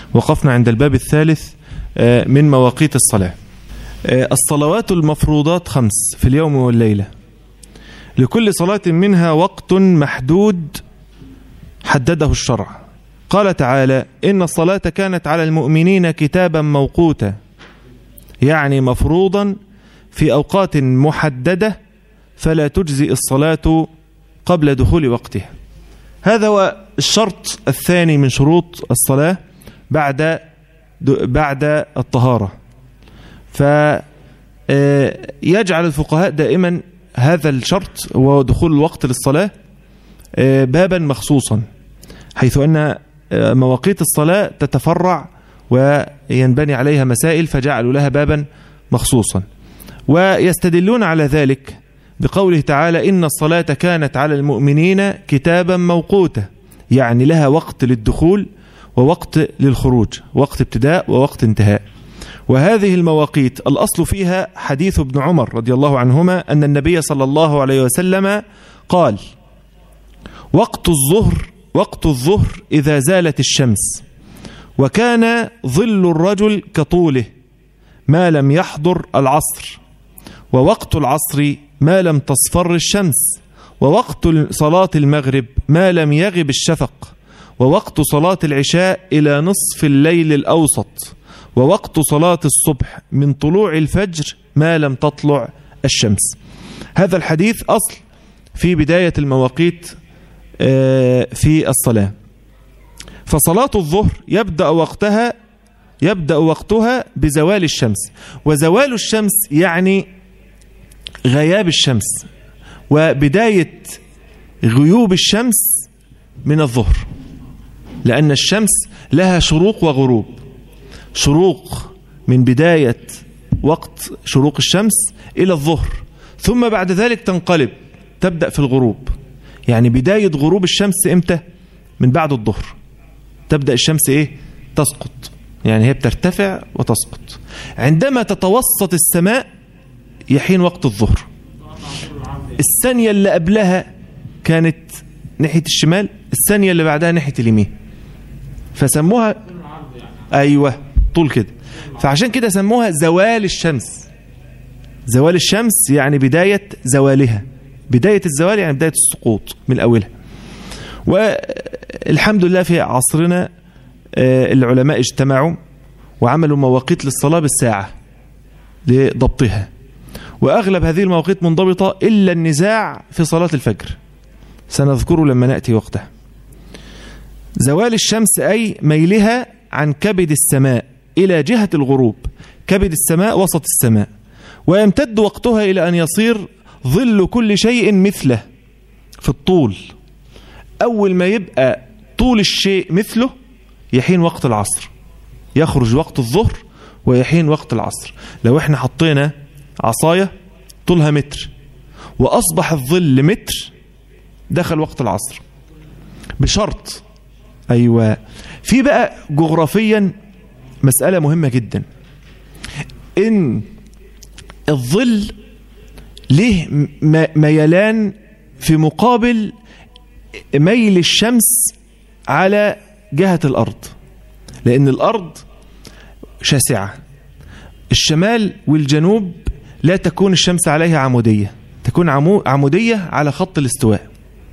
وقفنا عند الباب الثالث من مواقيت الصلاة الصلوات المفروضات خمس في اليوم والليلة لكل صلاة منها وقت محدود حدده الشرع قال تعالى إن الصلاة كانت على المؤمنين كتابا موقوتا يعني مفروضا في أوقات محددة فلا تجزي الصلاة قبل دخول وقتها هذا هو الشرط الثاني من شروط الصلاة بعد بعد الطهارة فيجعل الفقهاء دائما هذا الشرط هو دخول الوقت للصلاة بابا مخصوصا حيث أن مواقيت الصلاة تتفرع وينبني عليها مسائل فجعلوا لها بابا مخصوصا ويستدلون على ذلك بقوله تعالى إن الصلاة كانت على المؤمنين كتابا موقوتا يعني لها وقت للدخول ووقت للخروج وقت ابتداء ووقت انتهاء وهذه المواقيت الأصل فيها حديث ابن عمر رضي الله عنهما أن النبي صلى الله عليه وسلم قال وقت الظهر وقت الظهر إذا زالت الشمس وكان ظل الرجل كطوله ما لم يحضر العصر ووقت العصر ما لم تصفر الشمس ووقت صلاة المغرب ما لم يغب الشفق ووقت صلاة العشاء إلى نصف الليل الأوسط ووقت صلاة الصبح من طلوع الفجر ما لم تطلع الشمس هذا الحديث أصل في بداية المواقيت في الصلاة فصلاة الظهر يبدأ وقتها يبدأ وقتها بزوال الشمس وزوال الشمس يعني غياب الشمس وبداية غيوب الشمس من الظهر لأن الشمس لها شروق وغروب شروق من بداية وقت شروق الشمس إلى الظهر ثم بعد ذلك تنقلب تبدأ في الغروب يعني بداية غروب الشمس إمتى من بعد الظهر تبدأ الشمس إيه تسقط يعني هي بترتفع وتسقط عندما تتوسط السماء يحين وقت الظهر الثانية اللي قبلها كانت ناحية الشمال الثانية اللي بعدها ناحية اليمين فسموها أيوة طول كده فعشان كده سموها زوال الشمس زوال الشمس يعني بداية زوالها بداية الزوال يعني بداية السقوط من أولها والحمد لله في عصرنا العلماء اجتمعوا وعملوا مواقيت للصلاة بالساعة لضبطها وأغلب هذه المواقيت منضبطة إلا النزاع في صلاة الفجر سنذكره لما نأتي وقتها زوال الشمس أي ميلها عن كبد السماء إلى جهة الغروب كبد السماء وسط السماء ويمتد وقتها إلى أن يصير ظل كل شيء مثله في الطول أول ما يبقى طول الشيء مثله يحين وقت العصر يخرج وقت الظهر ويحين وقت العصر لو احنا حطينا عصاية طولها متر وأصبح الظل متر دخل وقت العصر بشرط أيوة في بقى جغرافيا مسألة مهمة جدا إن الظل له ميلان في مقابل ميل الشمس على جهة الأرض لأن الأرض شاسعة الشمال والجنوب لا تكون الشمس عليها عمودية تكون عمودية على خط الاستواء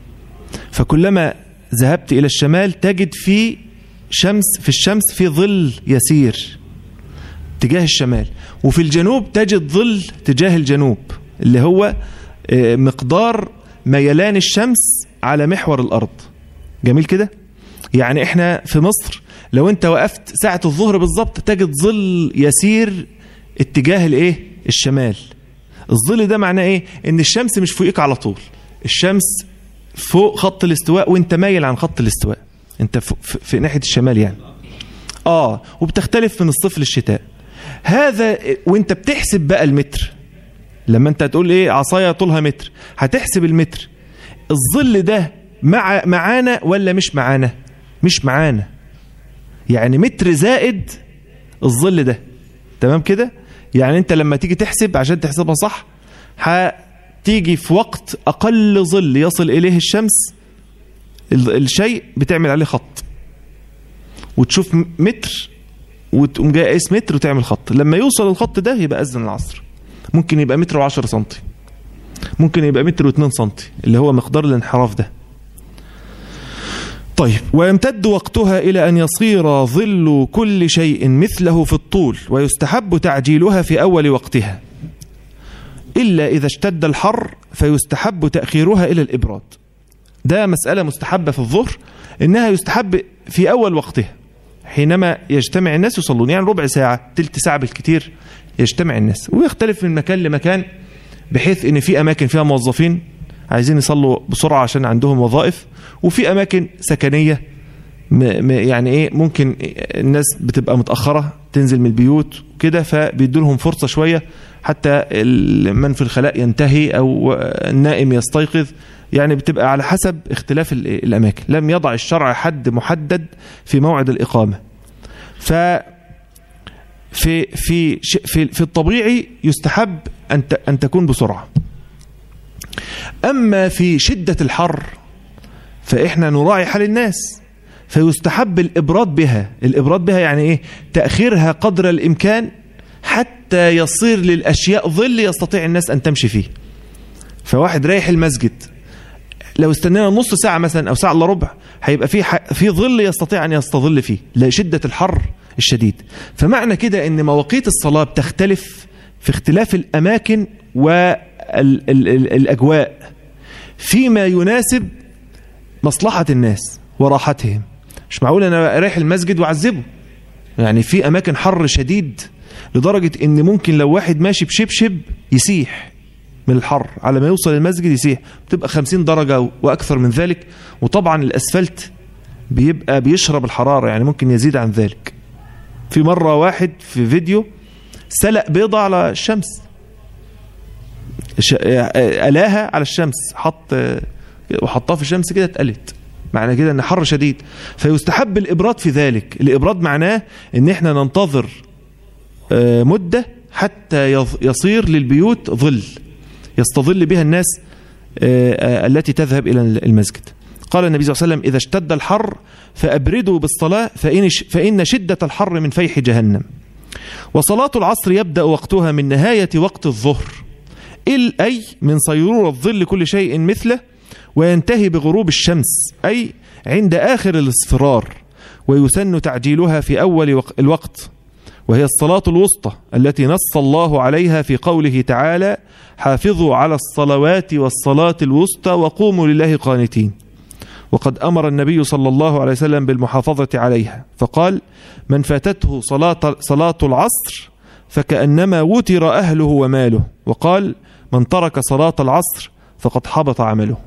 فكلما ذهبت إلى الشمال تجد في شمس في الشمس في ظل يسير تجاه الشمال وفي الجنوب تجد ظل تجاه الجنوب اللي هو مقدار ميلان الشمس على محور الأرض جميل كده يعني احنا في مصر لو انت وقفت ساعة الظهر بالظبط تجد ظل يسير اتجاه الايه الشمال الظل ده معناه ايه ان الشمس مش فوقك على طول الشمس فوق خط الاستواء وانت مايل عن خط الاستواء انت في, في ناحية الشمال يعني اه وبتختلف من الصيف للشتاء هذا وانت بتحسب بقى المتر لما انت تقول ايه عصايه طولها متر هتحسب المتر الظل ده مع معانا ولا مش معانا مش معانا يعني متر زائد الظل ده تمام كده يعني انت لما تيجي تحسب عشان تحسبها صح هتيجي في وقت اقل ظل يصل اليه الشمس الشيء بتعمل عليه خط وتشوف متر وتقوم جاي قايس متر وتعمل خط لما يوصل الخط ده يبقى أذن العصر ممكن يبقى متر وعشرة سنتي ممكن يبقى متر واثنين سنتي اللي هو مقدار الانحراف ده طيب ويمتد وقتها إلى أن يصير ظل كل شيء مثله في الطول ويستحب تعجيلها في أول وقتها إلا إذا اشتد الحر فيستحب تأخيرها إلى الإبراد ده مسألة مستحبة في الظهر إنها يستحب في أول وقتها حينما يجتمع الناس يصلون يعني ربع ساعة تلت ساعة بالكتير يجتمع الناس ويختلف من مكان لمكان بحيث ان في اماكن فيها موظفين عايزين يصلوا بسرعة عشان عندهم وظائف وفي اماكن سكنية يعني ايه ممكن الناس بتبقى متأخرة تنزل من البيوت كده فبيدوا لهم فرصة شوية حتى من في الخلاء ينتهي او النائم يستيقظ يعني بتبقى على حسب اختلاف الاماكن لم يضع الشرع حد محدد في موعد الاقامة ف في في في في الطبيعي يستحب ان ان تكون بسرعه اما في شده الحر فاحنا نراعي حال الناس فيستحب الابراد بها الابراد بها يعني ايه تاخيرها قدر الامكان حتى يصير للاشياء ظل يستطيع الناس ان تمشي فيه فواحد رايح المسجد لو استنينا نص ساعه مثلا او ساعه الا ربع هيبقى في في ظل يستطيع ان يستظل فيه لشده الحر الشديد فمعنى كده ان مواقيت الصلاة بتختلف في اختلاف الأماكن والأجواء فيما يناسب مصلحة الناس وراحتهم مش معقول أنا رايح المسجد وأعذبه يعني في أماكن حر شديد لدرجة ان ممكن لو واحد ماشي بشبشب يسيح من الحر على ما يوصل المسجد يسيح بتبقى 50 درجة وأكثر من ذلك وطبعا الأسفلت بيبقى بيشرب الحرارة يعني ممكن يزيد عن ذلك في مرة واحد في فيديو سلق بيضة على الشمس ألاها على الشمس حط وحطها في الشمس كده اتقلت معنى كده ان حر شديد فيستحب الابراد في ذلك الابراد معناه ان احنا ننتظر مدة حتى يصير للبيوت ظل يستظل بها الناس التي تذهب الى المسجد قال النبي صلى الله عليه وسلم إذا اشتد الحر فأبردوا بالصلاة فإن, فإن شدة الحر من فيح جهنم وصلاة العصر يبدأ وقتها من نهاية وقت الظهر أي من صيرورة ظل كل شيء مثله وينتهي بغروب الشمس أي عند آخر الاصفرار ويسن تعجيلها في أول الوقت وهي الصلاة الوسطى التي نص الله عليها في قوله تعالى حافظوا على الصلوات والصلاة الوسطى وقوموا لله قانتين وقد أمر النبي صلى الله عليه وسلم بالمحافظة عليها فقال من فاتته صلاة, صلاة العصر فكأنما وتر أهله وماله وقال من ترك صلاة العصر فقد حبط عمله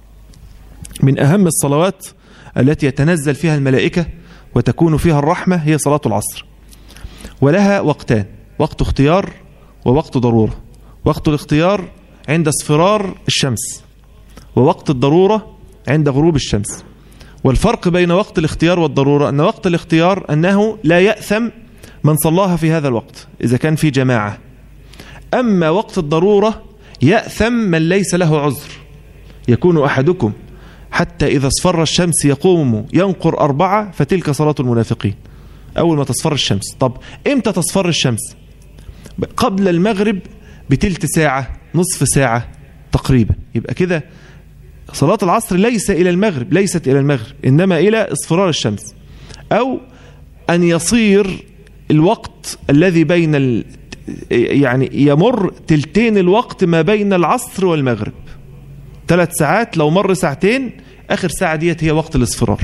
من أهم الصلوات التي يتنزل فيها الملائكة وتكون فيها الرحمة هي صلاة العصر ولها وقتان وقت اختيار ووقت ضرورة وقت الاختيار عند اصفرار الشمس ووقت الضرورة عند غروب الشمس والفرق بين وقت الاختيار والضرورة أن وقت الاختيار أنه لا يأثم من صلاها في هذا الوقت إذا كان في جماعة أما وقت الضرورة يأثم من ليس له عذر يكون أحدكم حتى إذا اصفر الشمس يقوم ينقر أربعة فتلك صلاة المنافقين أول ما تصفر الشمس طب إمتى تصفر الشمس قبل المغرب بتلت ساعة نصف ساعة تقريبا يبقى كده صلاة العصر ليس إلى المغرب ليست إلى المغرب إنما إلى اصفرار الشمس أو أن يصير الوقت الذي بين ال... يعني يمر تلتين الوقت ما بين العصر والمغرب ثلاث ساعات لو مر ساعتين آخر ساعة ديت هي وقت الاصفرار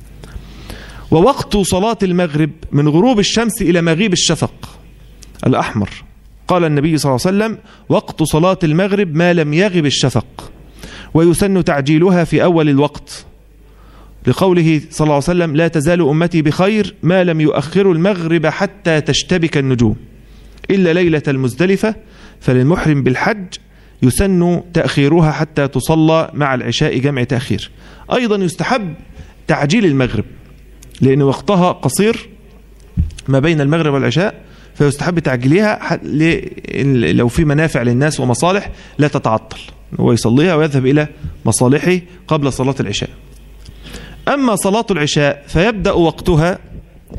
ووقت صلاة المغرب من غروب الشمس إلى مغيب الشفق الأحمر قال النبي صلى الله عليه وسلم وقت صلاة المغرب ما لم يغب الشفق ويسن تعجيلها في أول الوقت لقوله صلى الله عليه وسلم لا تزال أمتي بخير ما لم يؤخروا المغرب حتى تشتبك النجوم إلا ليلة المزدلفة فللمحرم بالحج يسن تأخيرها حتى تصلى مع العشاء جمع تأخير أيضا يستحب تعجيل المغرب لأن وقتها قصير ما بين المغرب والعشاء فيستحب تعجيلها لو في منافع للناس ومصالح لا تتعطل هو يصليها ويذهب إلى مصالحه قبل صلاة العشاء أما صلاة العشاء فيبدأ وقتها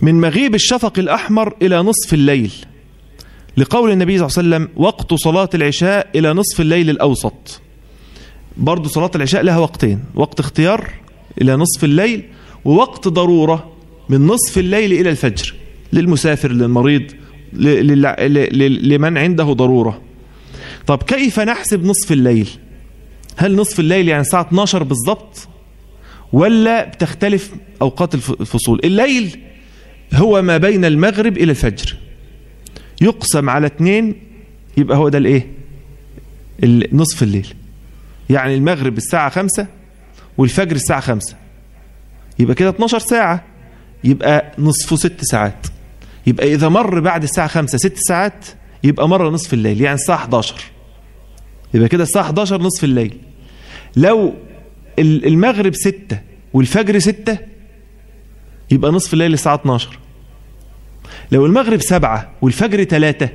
من مغيب الشفق الأحمر إلى نصف الليل لقول النبي صلى الله عليه وسلم وقت صلاة العشاء إلى نصف الليل الأوسط برضو صلاة العشاء لها وقتين وقت اختيار إلى نصف الليل ووقت ضرورة من نصف الليل إلى الفجر للمسافر للمريض لمن عنده ضرورة طب كيف نحسب نصف الليل هل نصف الليل يعني الساعة 12 بالضبط ولا بتختلف أوقات الفصول الليل هو ما بين المغرب إلى الفجر يقسم على اثنين يبقى هو ده الايه نصف الليل يعني المغرب الساعة خمسة والفجر الساعة خمسة يبقى كده 12 ساعة يبقى نصفه ست ساعات يبقى إذا مر بعد الساعة خمسة ست ساعات يبقى مر نصف الليل يعني الساعة 11 يبقى كده الساعة 11 نصف الليل لو المغرب ستة والفجر ستة يبقى نصف الليل الساعة 12 لو المغرب سبعة والفجر ثلاثة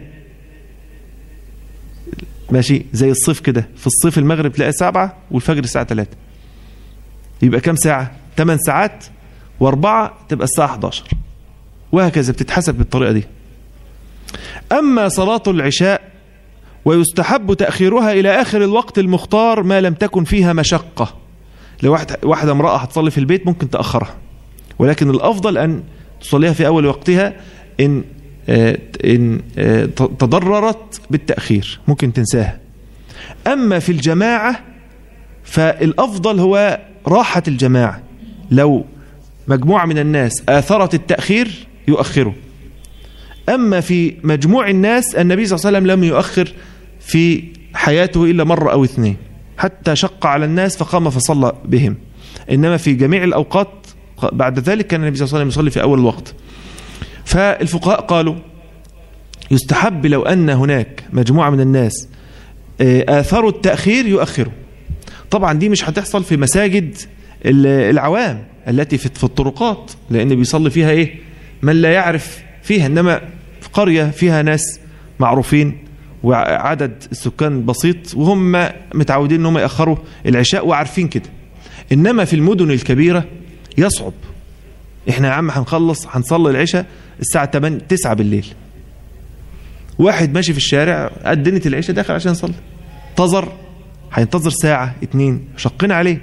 ماشي زي الصيف كده في الصيف المغرب تلاقي سبعة والفجر الساعة ثلاثة يبقى كم ساعة 8 ساعات واربعة تبقى الساعة 11 وهكذا بتتحسب بالطريقة دي أما صلاة العشاء ويستحب تأخيرها إلى آخر الوقت المختار ما لم تكن فيها مشقة لو واحدة امرأة هتصلي في البيت ممكن تأخرها ولكن الأفضل أن تصليها في أول وقتها إن إن تضررت بالتأخير ممكن تنساها أما في الجماعة فالأفضل هو راحة الجماعة لو مجموعة من الناس آثرت التأخير يؤخره أما في مجموع الناس النبي صلى الله عليه وسلم لم يؤخر في حياته إلا مرة أو اثنين حتى شق على الناس فقام فصلى بهم إنما في جميع الأوقات بعد ذلك كان النبي صلى الله عليه وسلم يصلي في أول الوقت فالفقهاء قالوا يستحب لو أن هناك مجموعة من الناس آثروا التأخير يؤخروا طبعا دي مش هتحصل في مساجد العوام التي في الطرقات لأن بيصلي فيها إيه من لا يعرف فيها إنما في قرية فيها ناس معروفين وعدد السكان بسيط وهم متعودين انهم يأخروا العشاء وعارفين كده إنما في المدن الكبيرة يصعب احنا يا عم هنخلص هنصلي العشاء الساعة 8 9 بالليل واحد ماشي في الشارع قدنت العشاء داخل عشان يصلي انتظر هينتظر ساعة اتنين شقنا عليه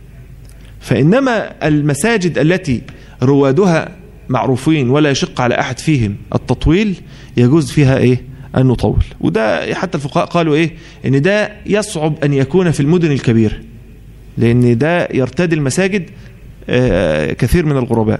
فإنما المساجد التي روادها معروفين ولا يشق على أحد فيهم التطويل يجوز فيها إيه أن نطول وده حتى الفقهاء قالوا إيه إن ده يصعب أن يكون في المدن الكبيرة لأن ده يرتدي المساجد كثير من الغرباء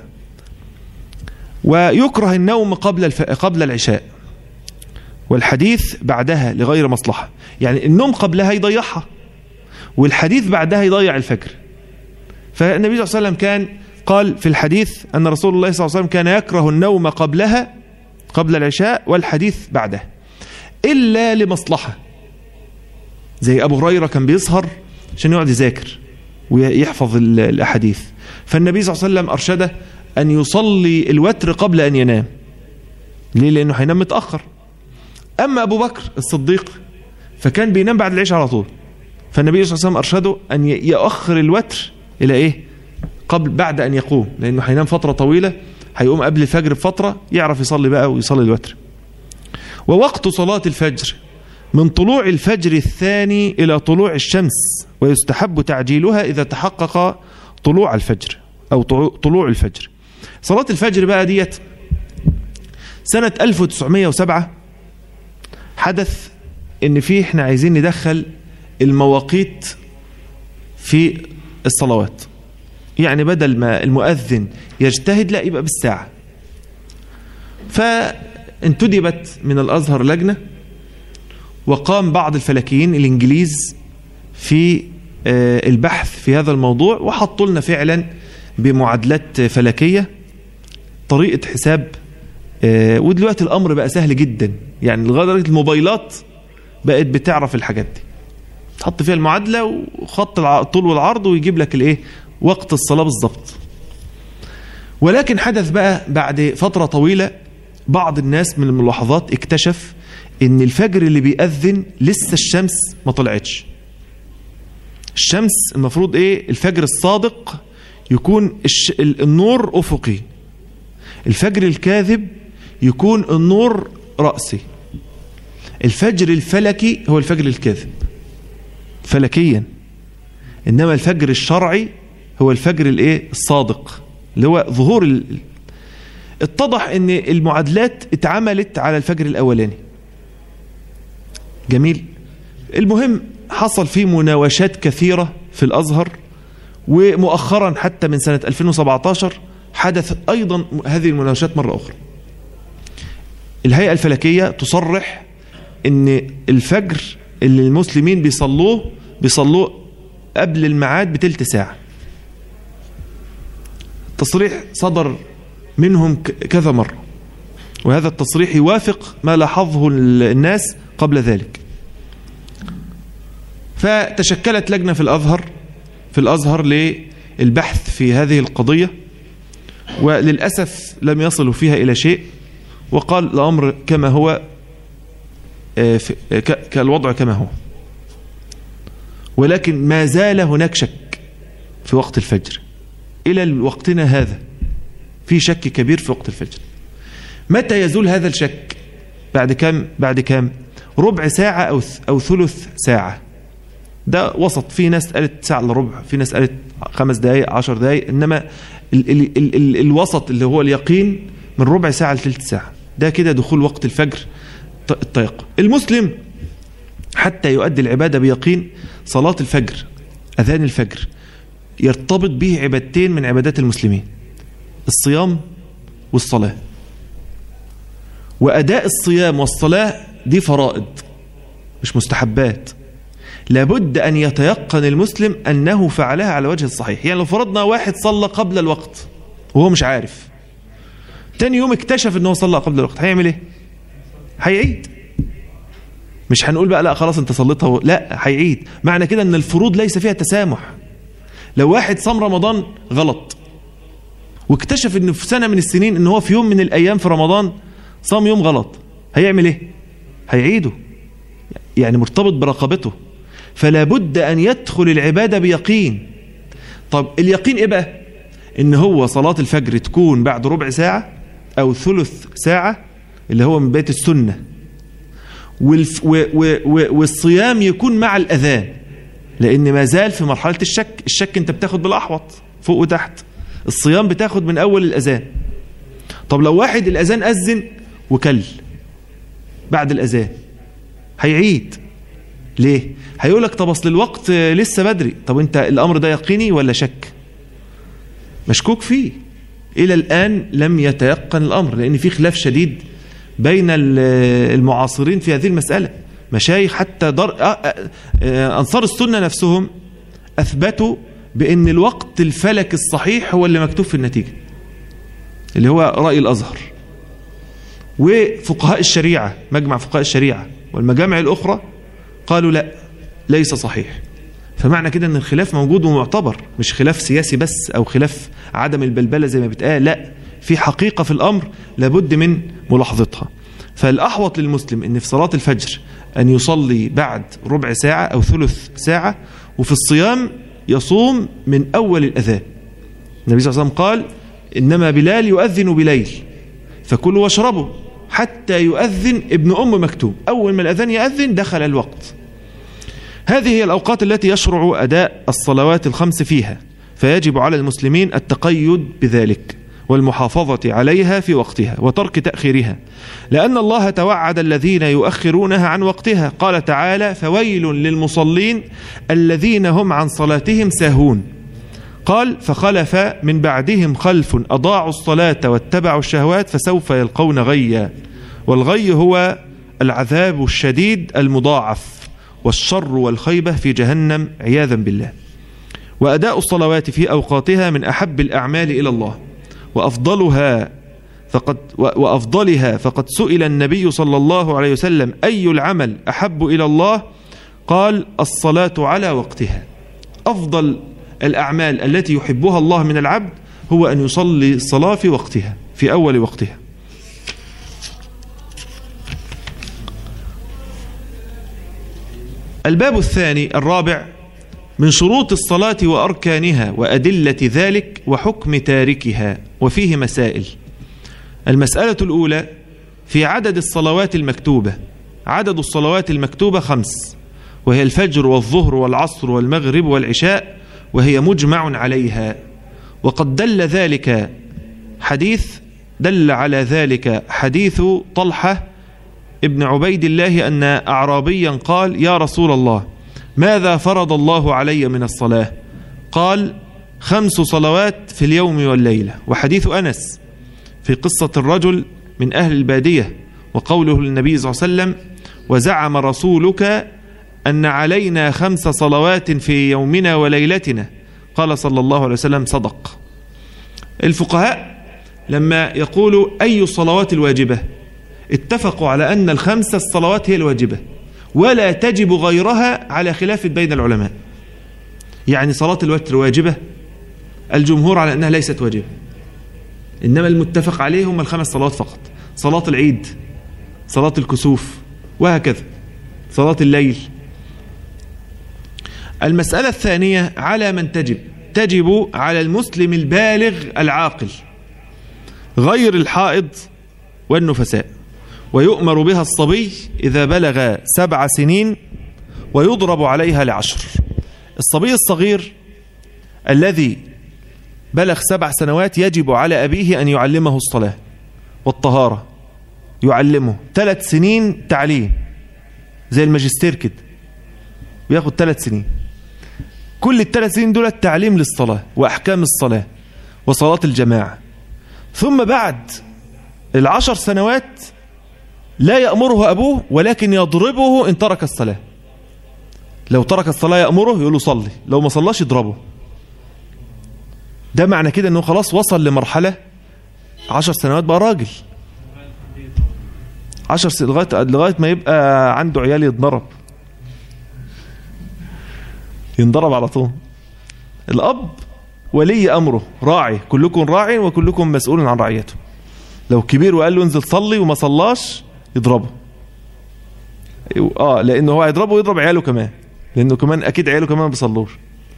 ويكره النوم قبل الف... قبل العشاء والحديث بعدها لغير مصلحة يعني النوم قبلها يضيعها والحديث بعدها يضيع الفجر فالنبي صلى الله عليه وسلم كان قال في الحديث أن رسول الله صلى الله عليه وسلم كان يكره النوم قبلها قبل العشاء والحديث بعدها إلا لمصلحة زي أبو هريرة كان بيسهر عشان يقعد يذاكر ويحفظ الأحاديث فالنبي صلى الله عليه وسلم أرشده أن يصلي الوتر قبل أن ينام ليه لأنه هينام متأخر أما أبو بكر الصديق فكان بينام بعد العشاء على طول فالنبي صلى الله عليه وسلم أرشده أن يؤخر الوتر إلى إيه قبل بعد أن يقوم لأنه هينام فترة طويلة هيقوم قبل الفجر بفترة يعرف يصلي بقى ويصلي الوتر ووقت صلاة الفجر من طلوع الفجر الثاني إلى طلوع الشمس ويستحب تعجيلها إذا تحقق طلوع الفجر أو طلوع الفجر صلاة الفجر بقى ديت سنة 1907 حدث ان في احنا عايزين ندخل المواقيت في الصلوات يعني بدل ما المؤذن يجتهد لا يبقى بالساعة فانتدبت من الأزهر لجنة وقام بعض الفلكيين الإنجليز في البحث في هذا الموضوع وحطوا لنا فعلا بمعادلات فلكية طريقة حساب ودلوقتي الأمر بقى سهل جدا يعني لغاية درجة الموبايلات بقت بتعرف الحاجات دي تحط فيها المعادلة وخط الطول والعرض ويجيب لك الايه وقت الصلاة بالظبط ولكن حدث بقى بعد فترة طويلة بعض الناس من الملاحظات اكتشف ان الفجر اللي بيأذن لسه الشمس ما طلعتش الشمس المفروض ايه الفجر الصادق يكون النور افقي الفجر الكاذب يكون النور رأسي الفجر الفلكي هو الفجر الكاذب فلكيا إنما الفجر الشرعي هو الفجر الايه الصادق اللي هو ظهور ال... اتضح ان المعادلات اتعملت على الفجر الاولاني جميل المهم حصل فيه مناوشات كثيرة في الأزهر ومؤخرا حتى من سنة 2017 حدث أيضا هذه المناوشات مرة أخرى الهيئة الفلكية تصرح ان الفجر اللي المسلمين بيصلوه بيصلوه قبل الميعاد بتلت ساعة تصريح صدر منهم كذا مرة وهذا التصريح يوافق ما لاحظه الناس قبل ذلك فتشكلت لجنة في الأزهر في الأزهر للبحث في هذه القضية وللأسف لم يصلوا فيها إلى شيء وقال الأمر كما هو كالوضع كما هو ولكن ما زال هناك شك في وقت الفجر إلى وقتنا هذا في شك كبير في وقت الفجر متى يزول هذا الشك بعد كم بعد كم ربع ساعة أو أو ثلث ساعة ده وسط في ناس قالت ساعة الا ربع في ناس قالت خمس دقايق عشر دقايق إنما ال ال ال ال الوسط اللي هو اليقين من ربع ساعة لثلث ساعة ده كده دخول وقت الفجر الطيق المسلم حتى يؤدي العبادة بيقين صلاة الفجر أذان الفجر يرتبط به عبادتين من عبادات المسلمين الصيام والصلاة وأداء الصيام والصلاة دي فرائض مش مستحبات لابد أن يتيقن المسلم أنه فعلها على وجه الصحيح يعني لو فرضنا واحد صلى قبل الوقت وهو مش عارف تاني يوم اكتشف أنه صلى قبل الوقت هيعمل ايه هيعيد مش هنقول بقى لا خلاص انت صليتها لا هيعيد معنى كده ان الفروض ليس فيها تسامح لو واحد صام رمضان غلط واكتشف ان في سنة من السنين ان هو في يوم من الايام في رمضان صام يوم غلط هيعمل ايه هيعيده يعني مرتبط برقبته فلا بد ان يدخل العبادة بيقين طب اليقين ايه بقى ان هو صلاة الفجر تكون بعد ربع ساعة او ثلث ساعة اللي هو من بيت السنة والف و و و والصيام يكون مع الأذان لأن ما زال في مرحلة الشك الشك أنت بتاخد بالأحوط فوق وتحت الصيام بتاخد من أول الأذان طب لو واحد الأذان أذن وكل بعد الأذان هيعيد ليه هيقول لك طب أصل الوقت لسه بدري طب أنت الأمر ده يقيني ولا شك مشكوك فيه إلى الآن لم يتيقن الأمر لأن في خلاف شديد بين المعاصرين في هذه المسألة مشايخ حتى در... أنصار السنة نفسهم أثبتوا بأن الوقت الفلك الصحيح هو اللي مكتوب في النتيجة اللي هو رأي الأزهر وفقهاء الشريعة مجمع فقهاء الشريعة والمجامع الأخرى قالوا لا ليس صحيح فمعنى كده أن الخلاف موجود ومعتبر مش خلاف سياسي بس أو خلاف عدم البلبلة زي ما بتقال لا في حقيقة في الأمر لابد من ملاحظتها فالأحوط للمسلم أن في صلاة الفجر أن يصلي بعد ربع ساعة أو ثلث ساعة وفي الصيام يصوم من أول الأذان النبي صلى الله عليه وسلم قال إنما بلال يؤذن بليل فكلوا واشربوا حتى يؤذن ابن أم مكتوم أول ما الأذان يأذن دخل الوقت هذه هي الأوقات التي يشرع أداء الصلوات الخمس فيها فيجب على المسلمين التقيد بذلك والمحافظة عليها في وقتها وترك تأخيرها لأن الله توعد الذين يؤخرونها عن وقتها قال تعالى فويل للمصلين الذين هم عن صلاتهم ساهون قال فخلف من بعدهم خلف أضاعوا الصلاة واتبعوا الشهوات فسوف يلقون غيا والغي هو العذاب الشديد المضاعف والشر والخيبة في جهنم عياذا بالله وأداء الصلوات في أوقاتها من أحب الأعمال إلى الله وأفضلها فقد وأفضلها فقد سئل النبي صلى الله عليه وسلم أي العمل أحب إلى الله قال الصلاة على وقتها أفضل الأعمال التي يحبها الله من العبد هو أن يصلي الصلاة في وقتها في أول وقتها الباب الثاني الرابع من شروط الصلاة وأركانها وأدلة ذلك وحكم تاركها وفيه مسائل المسألة الأولى في عدد الصلوات المكتوبة عدد الصلوات المكتوبة خمس وهي الفجر والظهر والعصر والمغرب والعشاء وهي مجمع عليها وقد دل ذلك حديث دل على ذلك حديث طلحة ابن عبيد الله أن أعرابيا قال يا رسول الله ماذا فرض الله علي من الصلاة قال خمس صلوات في اليوم والليلة وحديث أنس في قصة الرجل من أهل البادية وقوله للنبي صلى الله عليه وسلم وزعم رسولك أن علينا خمس صلوات في يومنا وليلتنا قال صلى الله عليه وسلم صدق الفقهاء لما يقولوا أي الصلوات الواجبة اتفقوا على أن الخمس الصلوات هي الواجبة ولا تجب غيرها على خلاف بين العلماء يعني صلاة الوتر واجبة الجمهور على أنها ليست واجبة إنما المتفق عليه هم الخمس صلوات فقط صلاة العيد صلاة الكسوف وهكذا صلاة الليل المسألة الثانية على من تجب تجب على المسلم البالغ العاقل غير الحائض والنفساء ويؤمر بها الصبي إذا بلغ سبع سنين ويضرب عليها لعشر الصبي الصغير الذي بلغ سبع سنوات يجب على أبيه أن يعلمه الصلاة والطهارة يعلمه ثلاث سنين تعليم زي الماجستير كده بياخد ثلاث سنين كل الثلاث سنين دول التعليم للصلاة وأحكام الصلاة وصلاة الجماعة ثم بعد العشر سنوات لا يأمره أبوه ولكن يضربه إن ترك الصلاة لو ترك الصلاة يأمره يقول له صلي لو ما صلاش يضربه ده معنى كده أنه خلاص وصل لمرحلة عشر سنوات بقى راجل عشر سنوات لغاية, لغاية ما يبقى عنده عيال يتضرب ينضرب على طول الأب ولي أمره راعي كلكم راع وكلكم مسؤول عن رعيته لو كبير وقال له انزل صلي وما صلاش يضربه اه لانه هو هيضربه ويضرب عياله كمان لانه كمان اكيد عياله كمان ما بيصلوش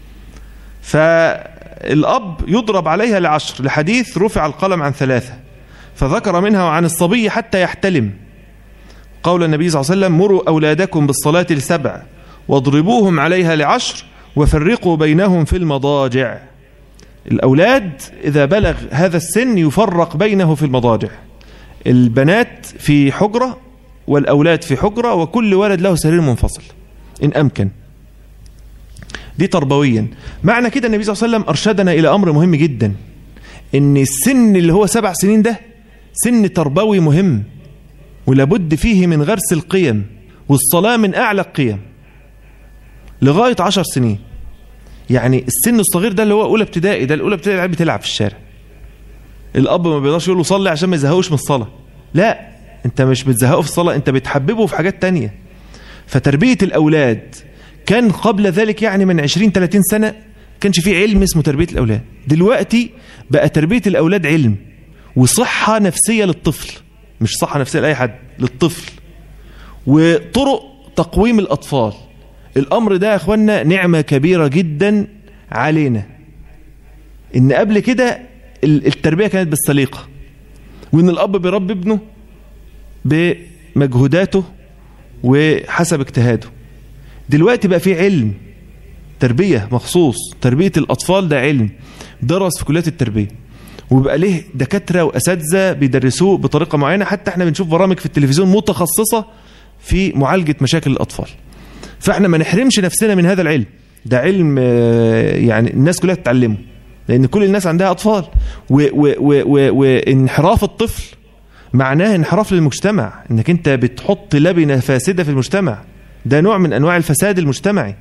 فالاب يضرب عليها لعشر لحديث رفع القلم عن ثلاثه فذكر منها عن الصبي حتى يحتلم قول النبي صلى الله عليه وسلم مروا اولادكم بالصلاه لسبع واضربوهم عليها لعشر وفرقوا بينهم في المضاجع الأولاد إذا بلغ هذا السن يفرق بينه في المضاجع البنات في حجرة والأولاد في حجرة وكل ولد له سرير منفصل إن أمكن دي تربويا معنى كده النبي صلى الله عليه وسلم أرشدنا إلى أمر مهم جدا إن السن اللي هو سبع سنين ده سن تربوي مهم ولابد فيه من غرس القيم والصلاة من أعلى القيم لغاية عشر سنين يعني السن الصغير ده اللي هو اولى ابتدائي ده الاولى ابتدائي العيال بتلعب في الشارع الاب ما بيقدرش يقول له صلي عشان ما يزهقوش من الصلاه لا انت مش بتزهقه في الصلاه انت بتحببه في حاجات تانية فتربيه الاولاد كان قبل ذلك يعني من 20 30 سنه كانش في علم اسمه تربيه الاولاد دلوقتي بقى تربيه الاولاد علم وصحه نفسيه للطفل مش صحه نفسيه لاي حد للطفل وطرق تقويم الاطفال الأمر ده يا أخوانا نعمة كبيرة جدا علينا إن قبل كده التربية كانت بالسليقة وإن الأب بيربي ابنه بمجهوداته وحسب اجتهاده دلوقتي بقى في علم تربية مخصوص تربية الأطفال ده علم درس في كليات التربية وبقى ليه دكاترة وأساتذة بيدرسوه بطريقة معينة حتى احنا بنشوف برامج في التلفزيون متخصصة في معالجة مشاكل الأطفال فاحنا ما نحرمش نفسنا من هذا العلم ده علم يعني الناس كلها تتعلمه لان كل الناس عندها اطفال وانحراف الطفل معناه انحراف للمجتمع انك انت بتحط لبنه فاسده في المجتمع ده نوع من انواع الفساد المجتمعي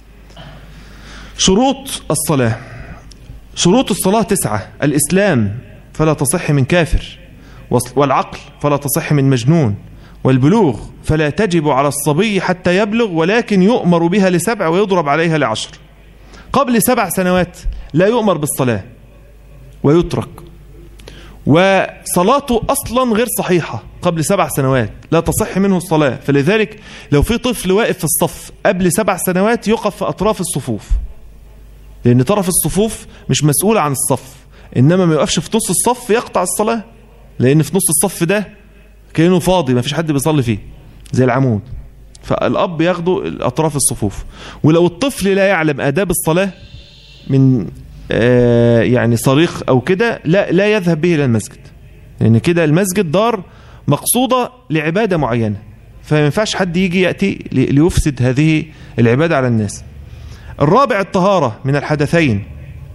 شروط الصلاه شروط الصلاه تسعه الاسلام فلا تصح من كافر والعقل فلا تصح من مجنون والبلوغ فلا تجب على الصبي حتى يبلغ ولكن يؤمر بها لسبع ويضرب عليها لعشر قبل سبع سنوات لا يؤمر بالصلاة ويترك وصلاته أصلا غير صحيحة قبل سبع سنوات لا تصح منه الصلاة فلذلك لو في طفل واقف في الصف قبل سبع سنوات يقف في أطراف الصفوف لأن طرف الصفوف مش مسؤول عن الصف إنما ما يقفش في نص الصف يقطع الصلاة لان في نص الصف ده كانه فاضي ما فيش حد بيصلي فيه زي العمود فالاب ياخدوا اطراف الصفوف ولو الطفل لا يعلم اداب الصلاه من آه يعني صريخ او كده لا لا يذهب به الى المسجد لان كده المسجد دار مقصوده لعباده معينه فما ينفعش حد يجي ياتي ليفسد هذه العباده على الناس الرابع الطهاره من الحدثين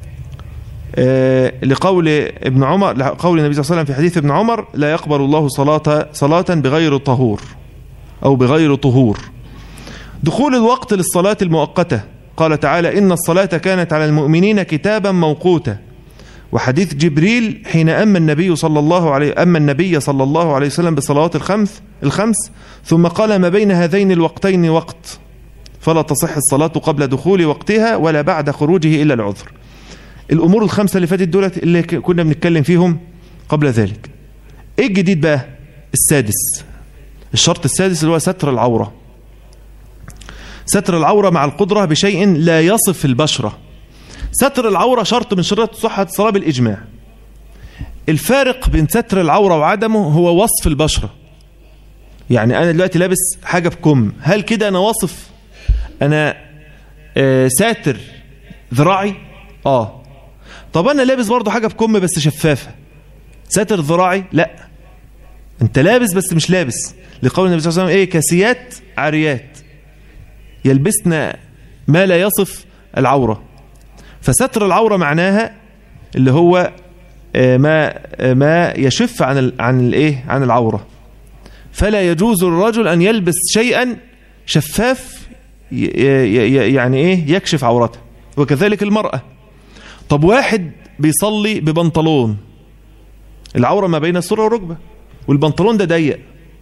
لقول ابن عمر قول النبي صلى الله عليه وسلم في حديث ابن عمر لا يقبل الله صلاة صلاة بغير طهور أو بغير طهور دخول الوقت للصلاة المؤقتة قال تعالى إن الصلاة كانت على المؤمنين كتابا موقوتا وحديث جبريل حين أما النبي صلى الله عليه أما النبي صلى الله عليه وسلم بالصلوات الخمس الخمس ثم قال ما بين هذين الوقتين وقت فلا تصح الصلاة قبل دخول وقتها ولا بعد خروجه إلا العذر الامور الخمسه اللي فاتت دولت اللي كنا بنتكلم فيهم قبل ذلك ايه الجديد بقى السادس الشرط السادس اللي هو ستر العوره ستر العوره مع القدره بشيء لا يصف البشره ستر العوره شرط من شروط صحه الصلاه بالاجماع الفارق بين ستر العوره وعدمه هو وصف البشره يعني انا دلوقتي لابس حاجه بكم هل كده انا واصف انا آه ساتر ذراعي اه طب انا لابس برضه حاجه بكم بس شفافه ساتر ذراعي لا انت لابس بس مش لابس لقول النبي صلى الله عليه وسلم ايه كاسيات عاريات يلبسن ما لا يصف العوره فستر العوره معناها اللي هو ما ما يشف عن عن الايه عن العوره فلا يجوز للرجل ان يلبس شيئا شفاف يعني ايه يكشف عورته وكذلك المراه طب واحد بيصلي ببنطلون العورة ما بين السرة والركبة والبنطلون ده ضيق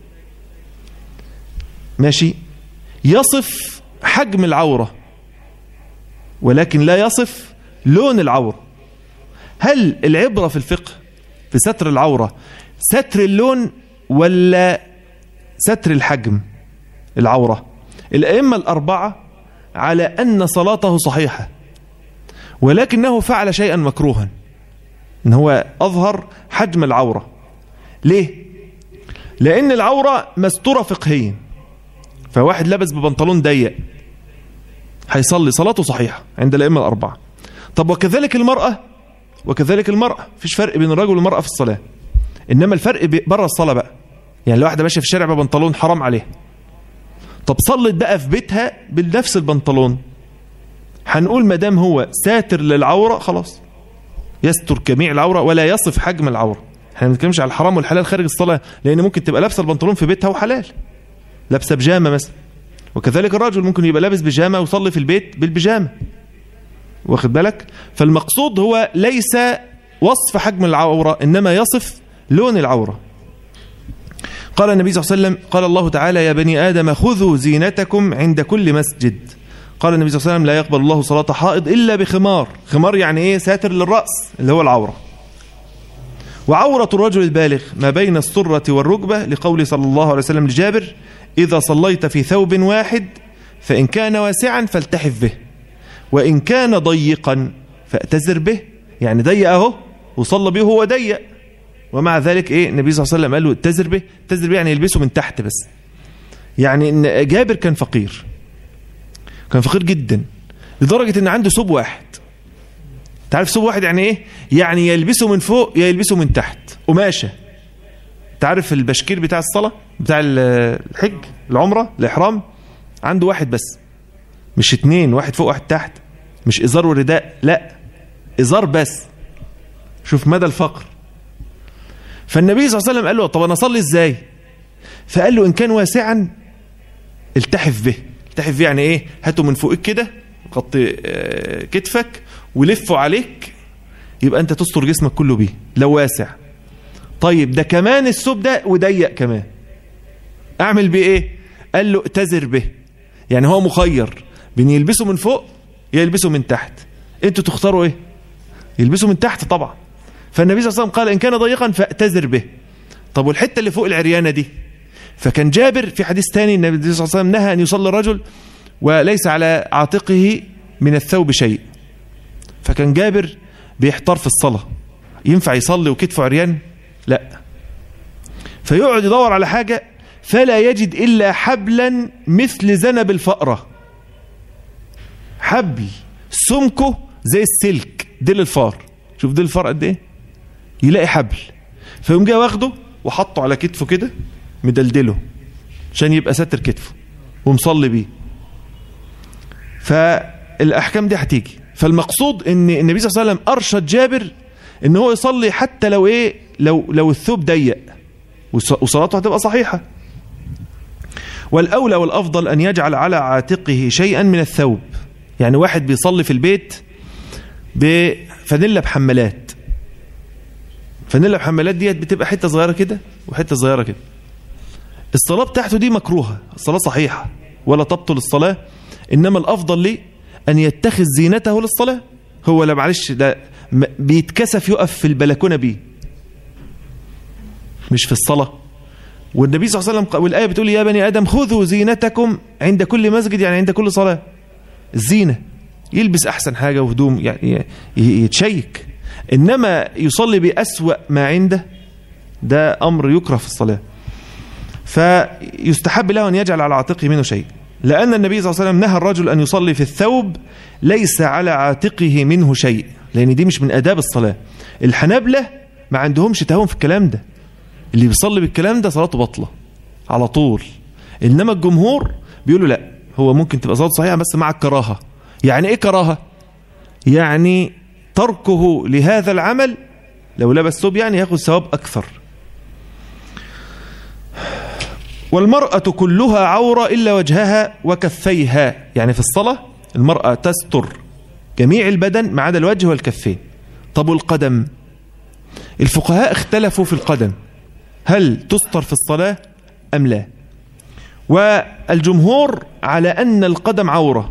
ماشي يصف حجم العورة ولكن لا يصف لون العورة هل العبرة في الفقه في ستر العورة ستر اللون ولا ستر الحجم العورة الأئمة الأربعة على أن صلاته صحيحة ولكنه فعل شيئا مكروها ان هو اظهر حجم العوره ليه لان العوره مستوره فقهيا فواحد لابس ببنطلون ضيق هيصلي صلاته صحيحه عند الائمه الاربعه طب وكذلك المراه وكذلك المراه مفيش فرق بين الرجل والمراه في الصلاه انما الفرق بره الصلاه بقى يعني لو واحده ماشيه في الشارع ببنطلون حرام عليها طب صلت بقى في بيتها بنفس البنطلون هنقول ما دام هو ساتر للعوره خلاص يستر جميع العوره ولا يصف حجم العوره احنا ما بنتكلمش على الحرام والحلال خارج الصلاه لان ممكن تبقى لابسه البنطلون في بيتها وحلال لابسه بيجامه مثلا وكذلك الرجل ممكن يبقى لابس بيجامه ويصلي في البيت بالبيجامه واخد بالك فالمقصود هو ليس وصف حجم العوره انما يصف لون العوره قال النبي صلى الله عليه وسلم قال الله تعالى يا بني ادم خذوا زينتكم عند كل مسجد قال النبي صلى الله عليه وسلم لا يقبل الله صلاة حائض إلا بخمار خمار يعني إيه ساتر للرأس اللي هو العورة وعورة الرجل البالغ ما بين السرة والركبة لقول صلى الله عليه وسلم لجابر إذا صليت في ثوب واحد فإن كان واسعا فالتحف به وإن كان ضيقا فأتزر به يعني ضيق أهو وصلى به هو ضيق ومع ذلك إيه النبي صلى الله عليه وسلم قال له اتزر به اتزر به يعني يلبسه من تحت بس يعني إن جابر كان فقير كان فقير جدا لدرجة ان عنده ثوب واحد تعرف ثوب واحد يعني ايه يعني يلبسه من فوق يا يلبسه من تحت قماشة تعرف البشكير بتاع الصلاة بتاع الحج العمرة الإحرام عنده واحد بس مش اتنين واحد فوق واحد تحت مش إزار ورداء لا إزار بس شوف مدى الفقر فالنبي صلى الله عليه وسلم قال له طب أنا أصلي إزاي فقال له إن كان واسعا التحف به التحف به يعني إيه هاته من فوقك كده غطي كتفك ولفه عليك يبقى أنت تستر جسمك كله بيه لو واسع طيب ده كمان الثوب ده وضيق كمان اعمل بيه ايه قال له اتزر به يعني هو مخير بين يلبسه من فوق يا يلبسه من تحت انتوا تختاروا ايه يلبسه من تحت طبعا فالنبي صلى الله عليه وسلم قال ان كان ضيقا فاتزر به طب والحته اللي فوق العريانه دي فكان جابر في حديث ثاني النبي صلى الله عليه وسلم نهى ان يصلي الرجل وليس على عاتقه من الثوب شيء فكان جابر بيحتار في الصلاه ينفع يصلي وكتفه عريان لا فيقعد يدور على حاجة فلا يجد إلا حبلا مثل ذنب الفأرة حبل سمكه زي السلك ديل الفار شوف ديل الفار قد ايه يلاقي حبل فيقوم جاي واخده وحطه على كتفه كده مدلدله عشان يبقى ساتر كتفه ومصلي بيه فالاحكام دي هتيجي فالمقصود ان النبي صلى الله عليه وسلم ارشد جابر ان هو يصلي حتى لو ايه لو لو الثوب ضيق وصلاته هتبقى صحيحه والاولى والافضل ان يجعل على عاتقه شيئا من الثوب يعني واحد بيصلي في البيت بفانيلا بحمالات فانيلا بحمالات ديت بتبقى حته صغيره كده وحته صغيره كده الصلاه بتاعته دي مكروهه الصلاه صحيحه ولا تبطل الصلاه انما الافضل ليه ان يتخذ زينته للصلاه هو لا معلش ده بيتكسف يقف في البلكونه بيه مش في الصلاه والنبي صلى الله عليه وسلم والايه بتقول يا بني ادم خذوا زينتكم عند كل مسجد يعني عند كل صلاه الزينه يلبس احسن حاجه وهدوم يعني يتشيك انما يصلي باسوا ما عنده ده امر يكره في الصلاه فيستحب له ان يجعل على عاتقه منه شيء لان النبي صلى الله عليه وسلم نهى الرجل ان يصلي في الثوب ليس على عاتقه منه شيء لان دي مش من اداب الصلاه الحنابله ما عندهمش تهاون في الكلام ده اللي بيصلي بالكلام ده صلاته بطله على طول انما الجمهور بيقولوا لا هو ممكن تبقى صلاته صحيحه بس مع الكراهه يعني ايه كراهه يعني تركه لهذا العمل لو لبس ثوب يعني ياخذ ثواب اكثر والمرأة كلها عورة إلا وجهها وكفيها يعني في الصلاة المرأة تستر جميع البدن ما عدا الوجه والكفين طب والقدم الفقهاء اختلفوا في القدم هل تستر في الصلاة أم لا والجمهور على أن القدم عورة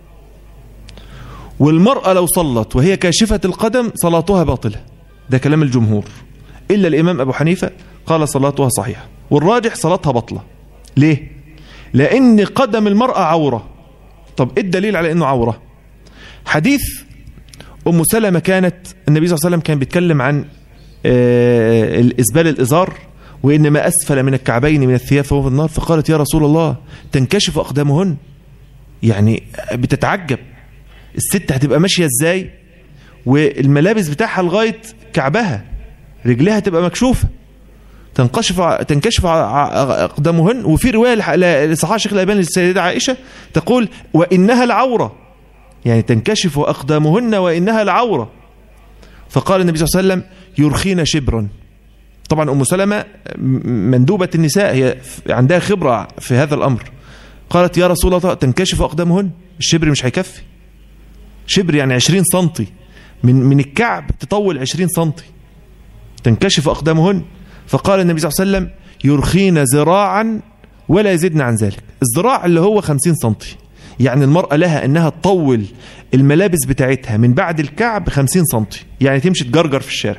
والمرأة لو صلت وهي كاشفة القدم صلاتها باطلة ده كلام الجمهور إلا الإمام أبو حنيفة قال صلاتها صحيحة والراجح صلاتها بطلة ليه؟ لأن قدم المرأة عورة طب إيه الدليل على أنه عورة حديث أم سلمة كانت النبي صلى الله عليه وسلم كان بيتكلم عن الإسبال الإزار وإن ما أسفل من الكعبين من الثياب فهو في النار فقالت يا رسول الله تنكشف أقدامهن يعني بتتعجب الست هتبقى ماشية ازاي والملابس بتاعها لغاية كعبها رجلها تبقى مكشوفة تنكشف تنكشف أقدامهن وفي رواية لصحاح شيخ الألباني للسيدة عائشة تقول وإنها العورة يعني تنكشف أقدامهن وإنها العورة فقال النبي صلى الله عليه وسلم يرخين شبرا طبعا أم سلمة مندوبة النساء هي عندها خبرة في هذا الأمر قالت يا رسول الله تنكشف أقدامهن الشبر مش هيكفي شبر يعني 20 سنتي من من الكعب تطول 20 سنتي تنكشف أقدامهن فقال النبي صلى الله عليه وسلم يرخين ذراعا ولا يزيدن عن ذلك الذراع اللي هو 50 سنتي يعني المرأة لها أنها تطول الملابس بتاعتها من بعد الكعب 50 سنتي يعني تمشي تجرجر في الشارع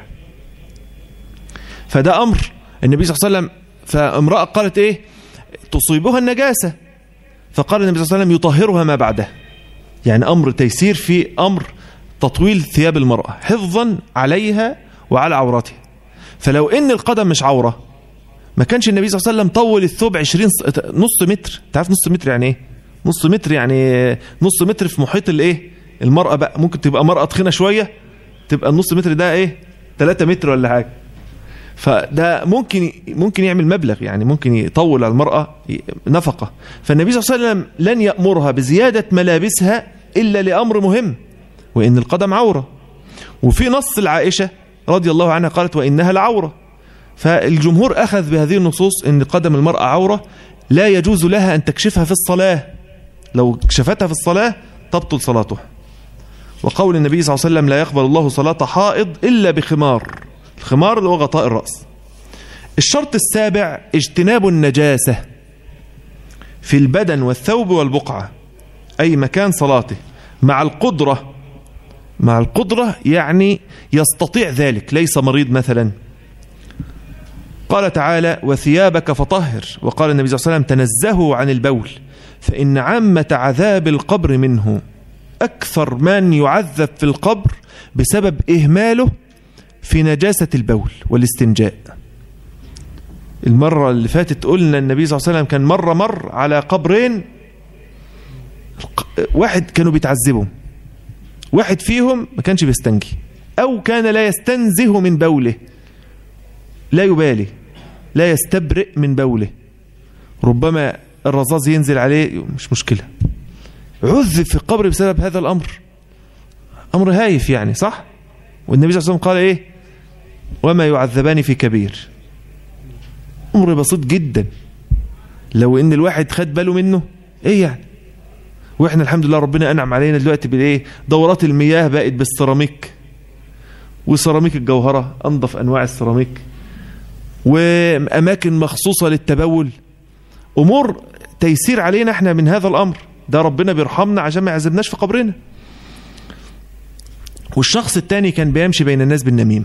فده أمر النبي صلى الله عليه وسلم فامرأة قالت إيه تصيبها النجاسة فقال النبي صلى الله عليه وسلم يطهرها ما بعدها يعني أمر تيسير في أمر تطويل ثياب المرأة حفظا عليها وعلى عورتها فلو ان القدم مش عورة ما كانش النبي صلى الله عليه وسلم طول الثوب 20 نص متر تعرف نص متر يعني ايه نص متر يعني نص متر في محيط الايه المرأة بقى ممكن تبقى مرأة تخينة شوية تبقى النص متر ده ايه 3 متر ولا حاجة فده ممكن ممكن يعمل مبلغ يعني ممكن يطول على المرأة نفقة فالنبي صلى الله عليه وسلم لن يأمرها بزيادة ملابسها إلا لأمر مهم وإن القدم عورة وفي نص العائشة رضي الله عنها قالت وإنها العورة فالجمهور أخذ بهذه النصوص أن قدم المرأة عورة لا يجوز لها أن تكشفها في الصلاة لو كشفتها في الصلاة تبطل صلاتها وقول النبي صلى الله عليه وسلم لا يقبل الله صلاة حائض إلا بخمار الخمار اللي هو غطاء الرأس الشرط السابع اجتناب النجاسة في البدن والثوب والبقعة أي مكان صلاته مع القدرة مع القدرة يعني يستطيع ذلك ليس مريض مثلا قال تعالى وثيابك فطهر وقال النبي صلى الله عليه وسلم تنزهوا عن البول فإن عامة عذاب القبر منه أكثر من يعذب في القبر بسبب إهماله في نجاسة البول والاستنجاء المرة اللي فاتت قلنا النبي صلى الله عليه وسلم كان مرة مر على قبرين واحد كانوا بيتعذبوا واحد فيهم ما كانش بيستنجي أو كان لا يستنزه من بوله لا يبالي لا يستبرئ من بوله ربما الرذاذ ينزل عليه مش مشكلة عذب في القبر بسبب هذا الأمر أمر هايف يعني صح والنبي صلى الله عليه وسلم قال إيه وما يعذبان في كبير أمر بسيط جدا لو إن الواحد خد باله منه إيه يعني وإحنا الحمد لله ربنا أنعم علينا دلوقتي بالإيه دورات المياه بقت بالسيراميك وسيراميك الجوهرة أنظف أنواع السيراميك وأماكن مخصوصة للتبول أمور تيسير علينا احنا من هذا الأمر ده ربنا بيرحمنا عشان ما يعذبناش في قبرنا والشخص الثاني كان بيمشي بين الناس بالنميمة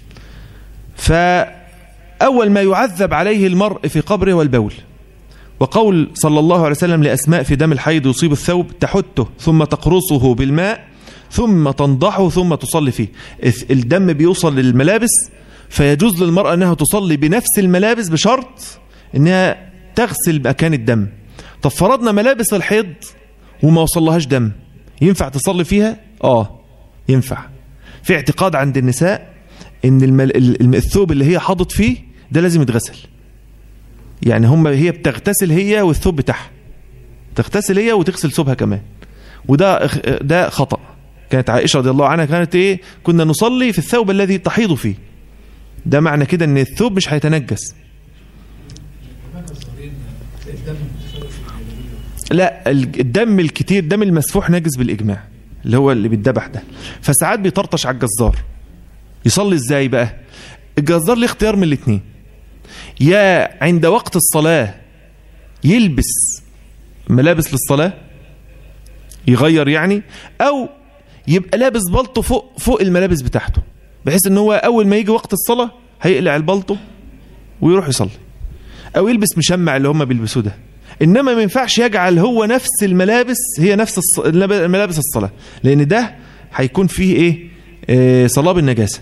فأول ما يعذب عليه المرء في قبره والبول وقول صلى الله عليه وسلم لأسماء في دم الحيض يصيب الثوب تحته ثم تقرصه بالماء ثم تنضحه ثم تصلي فيه الدم بيوصل للملابس فيجوز للمرأة أنها تصلي بنفس الملابس بشرط أنها تغسل مكان الدم طب فرضنا ملابس الحيض وما وصلهاش دم ينفع تصلي فيها اه ينفع في اعتقاد عند النساء ان المل... الثوب اللي هي حاضت فيه ده لازم يتغسل يعني هم هي بتغتسل هي والثوب بتاعها تغتسل هي وتغسل ثوبها كمان وده ده خطأ كانت عائشة رضي الله عنها كانت ايه كنا نصلي في الثوب الذي تحيض فيه ده معنى كده ان الثوب مش هيتنجس لا الدم الكتير دم المسفوح نجس بالإجماع اللي هو اللي بيتذبح ده فساعات بيطرطش على الجزار يصلي ازاي بقى الجزار ليه اختيار من الاثنين يا عند وقت الصلاة يلبس ملابس للصلاة يغير يعني او يبقى لابس بلطو فوق فوق الملابس بتاعته بحيث ان هو اول ما يجي وقت الصلاة هيقلع البلطو ويروح يصلي او يلبس مشمع اللي هم بيلبسوه ده انما ما ينفعش يجعل هو نفس الملابس هي نفس الص... ملابس الصلاة لان ده هيكون فيه ايه, إيه صلاة بالنجاسة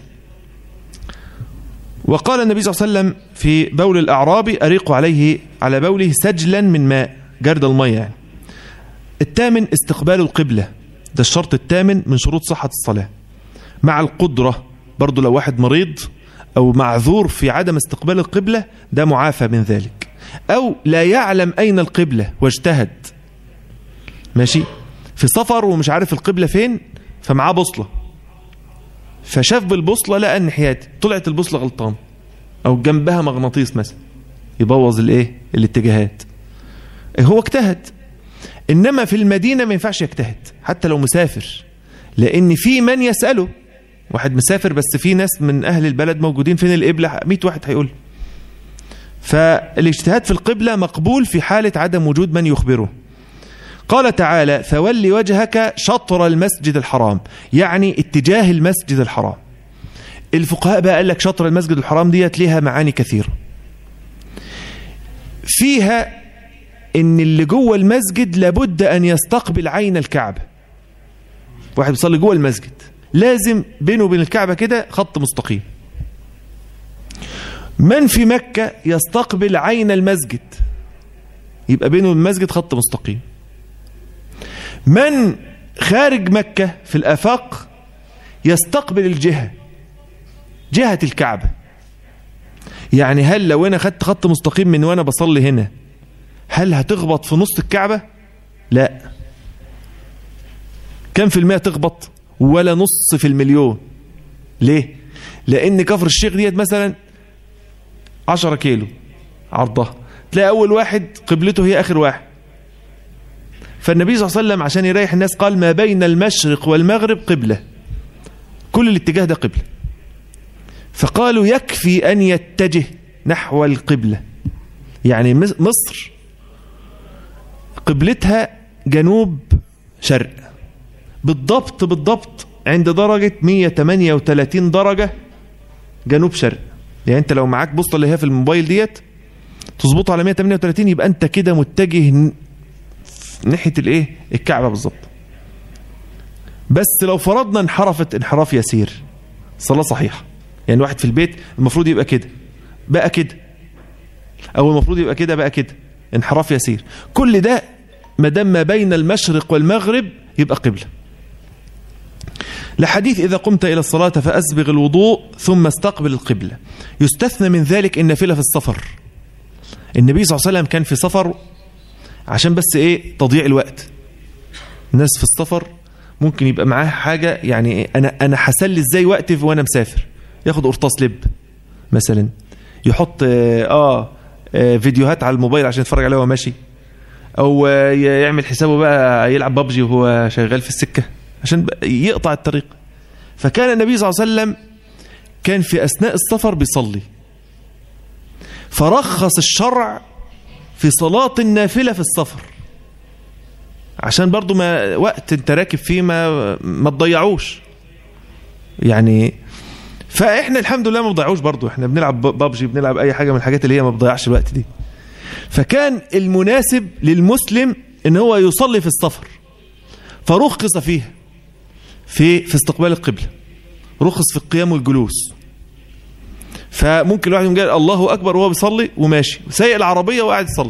وقال النبي صلى الله عليه وسلم في بول الأعرابي أريق عليه على بوله سجلا من ماء جرد المية يعني. الثامن استقبال القبلة ده الشرط الثامن من شروط صحة الصلاة مع القدرة برضو لو واحد مريض أو معذور في عدم استقبال القبلة ده معافى من ذلك أو لا يعلم أين القبلة واجتهد ماشي في سفر ومش عارف القبلة فين فمعاه بوصلة فشاف بالبوصلة لقى الناحيات طلعت البوصلة غلطان أو جنبها مغناطيس مثلا يبوظ الايه الاتجاهات هو اجتهد إنما في المدينة ما ينفعش يجتهد حتى لو مسافر لأن في من يسأله واحد مسافر بس في ناس من أهل البلد موجودين فين القبلة 100 واحد هيقول فالاجتهاد في القبلة مقبول في حالة عدم وجود من يخبره قال تعالى فولي وجهك شطر المسجد الحرام يعني اتجاه المسجد الحرام الفقهاء بقى قال لك شطر المسجد الحرام ديت ليها معاني كثيرة فيها ان اللي جوه المسجد لابد ان يستقبل عين الكعبة واحد بيصلي جوه المسجد لازم بينه وبين الكعبة كده خط مستقيم من في مكة يستقبل عين المسجد يبقى بينه وبين المسجد خط مستقيم من خارج مكة في الآفاق يستقبل الجهة جهة الكعبة يعني هل لو أنا خدت خط مستقيم من وأنا بصلي هنا هل هتخبط في نص الكعبة لا كم في المئة تخبط ولا نص في المليون ليه لأن كفر الشيخ ديت مثلا 10 كيلو عرضها تلاقي أول واحد قبلته هي آخر واحد فالنبي صلى الله عليه وسلم عشان يريح الناس قال ما بين المشرق والمغرب قبلة كل الاتجاه ده قبلة فقالوا يكفي أن يتجه نحو القبلة يعني مصر قبلتها جنوب شرق بالضبط بالضبط عند درجة 138 درجة جنوب شرق يعني انت لو معاك بوصله اللي هي في الموبايل ديت تظبطها على 138 يبقى انت كده متجه ناحيه الايه الكعبه بالظبط بس لو فرضنا انحرفت انحراف يسير صلاه صحيحه يعني واحد في البيت المفروض يبقى كده بقى كده او المفروض يبقى كده بقى كده انحراف يسير كل ده ما دام ما بين المشرق والمغرب يبقى قبله لحديث إذا قمت إلى الصلاة فأسبغ الوضوء ثم استقبل القبلة يستثنى من ذلك النافلة في السفر النبي صلى الله عليه وسلم كان في سفر عشان بس إيه تضييع الوقت الناس في السفر ممكن يبقى معاه حاجة يعني إيه أنا أنا هسلي إزاي وقتي وأنا مسافر ياخد قرطاس لب مثلا يحط آه, آه فيديوهات على الموبايل عشان يتفرج عليها وهو ماشي أو آه يعمل حسابه بقى يلعب ببجي وهو شغال في السكة عشان يقطع الطريق فكان النبي صلى الله عليه وسلم كان في أثناء السفر بيصلي فرخص الشرع في صلاة النافلة في السفر عشان برضو ما وقت انت راكب فيه ما ما تضيعوش يعني فاحنا الحمد لله ما بنضيعوش برضو احنا بنلعب ببجي بنلعب اي حاجه من الحاجات اللي هي ما بتضيعش الوقت دي فكان المناسب للمسلم ان هو يصلي في السفر فرخص فيها في في استقبال القبلة رخص في القيام والجلوس فممكن الواحد يقول الله أكبر وهو بيصلي وماشي سايق العربية وقاعد يصلي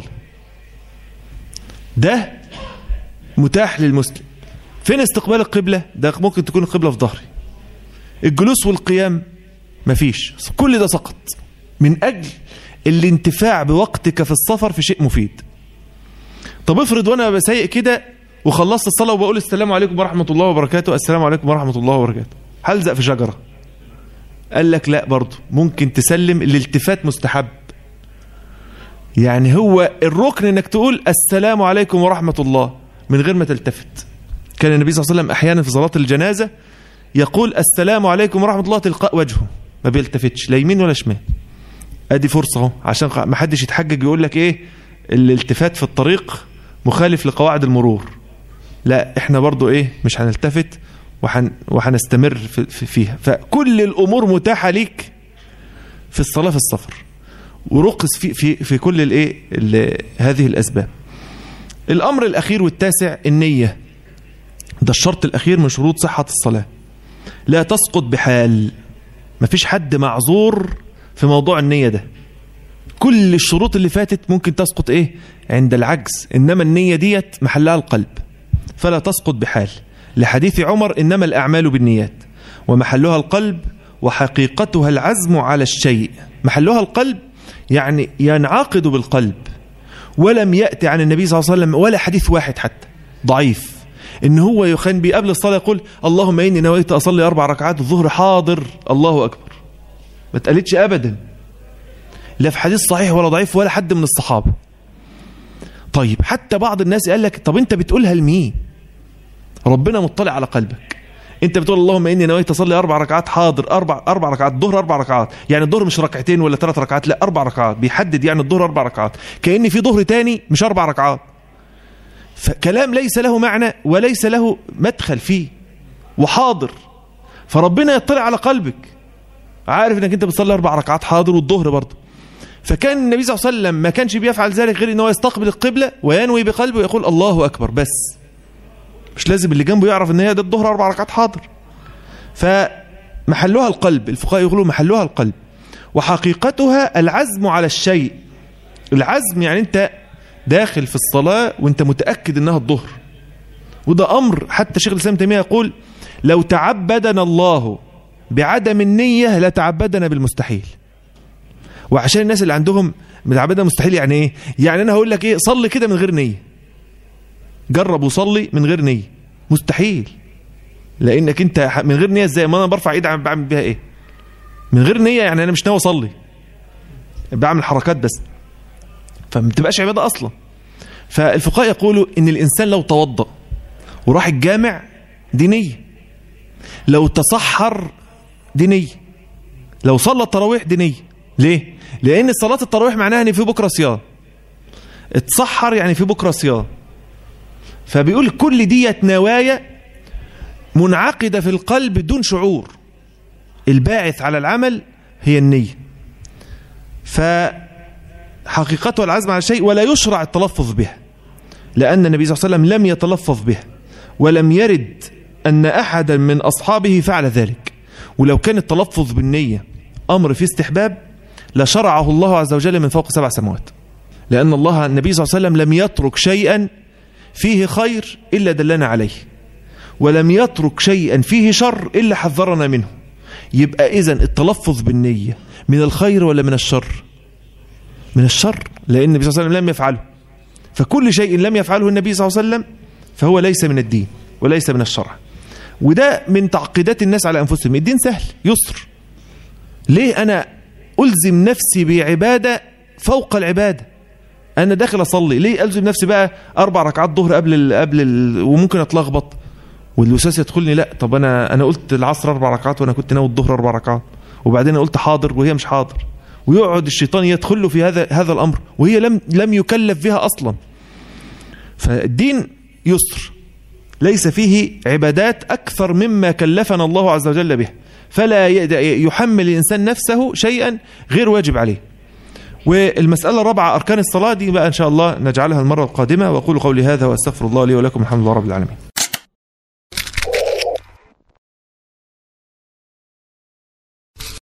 ده متاح للمسلم فين استقبال القبلة ده ممكن تكون القبلة في ظهري الجلوس والقيام مفيش كل ده سقط من أجل الانتفاع بوقتك في السفر في شيء مفيد طب افرض وانا بسيق كده وخلصت الصلاة وبقول السلام عليكم ورحمة الله وبركاته السلام عليكم ورحمة الله وبركاته هلزق في شجرة قال لك لا برضه ممكن تسلم الالتفات مستحب يعني هو الركن انك تقول السلام عليكم ورحمة الله من غير ما تلتفت كان النبي صلى الله عليه وسلم احيانا في صلاة الجنازة يقول السلام عليكم ورحمة الله تلقاء وجهه ما بيلتفتش لا يمين ولا شمال ادي فرصة اهو عشان ما حدش يتحجج يقول لك ايه الالتفات في الطريق مخالف لقواعد المرور لا احنا برضو ايه مش هنلتفت وحن وهنستمر في فيها فكل الامور متاحه ليك في الصلاه في السفر ورقص في في في كل الايه هذه الاسباب الامر الاخير والتاسع النيه ده الشرط الاخير من شروط صحه الصلاه لا تسقط بحال مفيش حد معذور في موضوع النيه ده كل الشروط اللي فاتت ممكن تسقط ايه عند العجز انما النيه ديت محلها القلب فلا تسقط بحال لحديث عمر إنما الأعمال بالنيات ومحلها القلب وحقيقتها العزم على الشيء محلها القلب يعني ينعقد بالقلب ولم يأتي عن النبي صلى الله عليه وسلم ولا حديث واحد حتى ضعيف إن هو يخان بي قبل الصلاة يقول اللهم إني نويت أصلي أربع ركعات الظهر حاضر الله أكبر ما تقالتش أبدا لا في حديث صحيح ولا ضعيف ولا حد من الصحابة طيب حتى بعض الناس قال لك طب انت بتقولها لمين ربنا مطلع على قلبك انت بتقول اللهم اني نويت اصلي اربع ركعات حاضر اربع اربع ركعات الظهر اربع ركعات يعني الظهر مش ركعتين ولا ثلاث ركعات لا اربع ركعات بيحدد يعني الظهر اربع ركعات كان في ظهر تاني مش اربع ركعات فكلام ليس له معنى وليس له مدخل فيه وحاضر فربنا يطلع على قلبك عارف انك انت بتصلي اربع ركعات حاضر والظهر برضه فكان النبي صلى الله عليه وسلم ما كانش بيفعل ذلك غير ان هو يستقبل القبلة وينوي بقلبه ويقول الله أكبر بس مش لازم اللي جنبه يعرف ان هي ده الظهر أربع ركعات حاضر فمحلها القلب الفقهاء يقولوا محلها القلب وحقيقتها العزم على الشيء العزم يعني انت داخل في الصلاة وانت متأكد انها الظهر وده أمر حتى شيخ الإسلام تيمية يقول لو تعبدنا الله بعدم النية لتعبدنا بالمستحيل وعشان الناس اللي عندهم متعبدة مستحيل يعني ايه يعني انا هقول لك ايه صلي كده من غير نية جرب وصلي من غير نية مستحيل لانك انت من غير نية ازاي ما انا برفع ايدي بعمل بيها ايه من غير نية يعني انا مش ناوي اصلي بعمل حركات بس فما بتبقاش عبادة اصلا فالفقهاء يقولوا ان الانسان لو توضأ وراح الجامع دي نية لو تصحر دي نية لو صلى التراويح دي نية ليه؟ لأن صلاة التراويح معناها أن في بكرة صيام اتسحر يعني في بكرة صيام فبيقول كل ديت نوايا منعقدة في القلب بدون شعور الباعث على العمل هي النية فحقيقته العزم على شيء ولا يشرع التلفظ بها لأن النبي صلى الله عليه وسلم لم يتلفظ بها ولم يرد أن أحدا من أصحابه فعل ذلك ولو كان التلفظ بالنية أمر في استحباب لشرعه الله عز وجل من فوق سبع سماوات لأن الله النبي صلى الله عليه وسلم لم يترك شيئا فيه خير إلا دلنا عليه ولم يترك شيئا فيه شر إلا حذرنا منه يبقى إذن التلفظ بالنية من الخير ولا من الشر من الشر لأن النبي صلى الله عليه وسلم لم يفعله فكل شيء لم يفعله النبي صلى الله عليه وسلم فهو ليس من الدين وليس من الشرع وده من تعقيدات الناس على أنفسهم الدين سهل يسر ليه أنا ألزم نفسي بعبادة فوق العبادة أنا داخل أصلي ليه ألزم نفسي بقى أربع ركعات ظهر قبل ال قبل ال وممكن أتلخبط والوسواس يدخلني لا طب أنا أنا قلت العصر أربع ركعات وأنا كنت ناوي الظهر أربع ركعات وبعدين أنا قلت حاضر وهي مش حاضر ويقعد الشيطان يدخل له في هذا هذا الأمر وهي لم لم يكلف بها أصلا فالدين يسر ليس فيه عبادات أكثر مما كلفنا الله عز وجل به فلا يحمل الإنسان نفسه شيئا غير واجب عليه والمسألة الرابعة أركان الصلاة دي بقى إن شاء الله نجعلها المرة القادمة وأقول قولي هذا وأستغفر الله لي ولكم الحمد لله رب العالمين